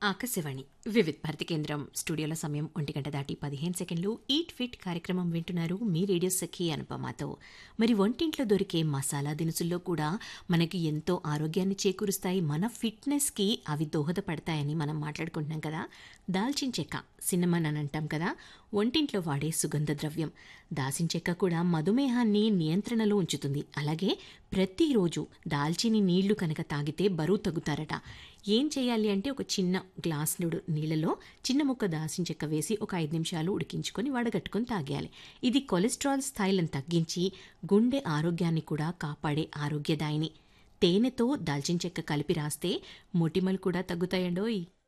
ఆకాశవాణి వివిధ్ భారతి కేంద్రం స్టూడియోలో సమయం ఒంటి గంట దాటి పదిహేను సెకండ్లు ఈట్ ఫిట్ కార్యక్రమం వింటున్నారు మీ రేడియో సఖి అనుపమాతో మరి వంటింట్లో దొరికే మసాలా దినుసుల్లో కూడా మనకి ఎంతో ఆరోగ్యాన్ని చేకూరుస్తాయి మన ఫిట్నెస్కి అవి దోహదపడతాయని మనం మాట్లాడుకుంటున్నాం కదా దాల్చిన చెక్క సిన్నమన్ అని అంటాం కదా వంటింట్లో వాడే సుగంధ ద్రవ్యం దాల్చిన చెక్క కూడా మధుమేహాన్ని నియంత్రణలో ఉంచుతుంది అలాగే ప్రతిరోజు దాల్చిని నీళ్లు కనుక తాగితే బరువు తగ్గుతారట ఏం చేయాలి అంటే ఒక చిన్న గ్లాస్ నుడు నీళ్ళలో చిన్న ముక్క దాల్చిన చెక్క వేసి ఒక ఐదు నిమిషాలు ఉడికించుకొని వడగట్టుకొని తాగేయాలి ఇది కొలెస్ట్రాల్ స్థాయిలను తగ్గించి గుండె ఆరోగ్యాన్ని కూడా కాపాడే ఆరోగ్యదాయిని తేనెతో దాల్చిన చెక్క కలిపి రాస్తే మొటిమలు కూడా తగ్గుతాయండోయ్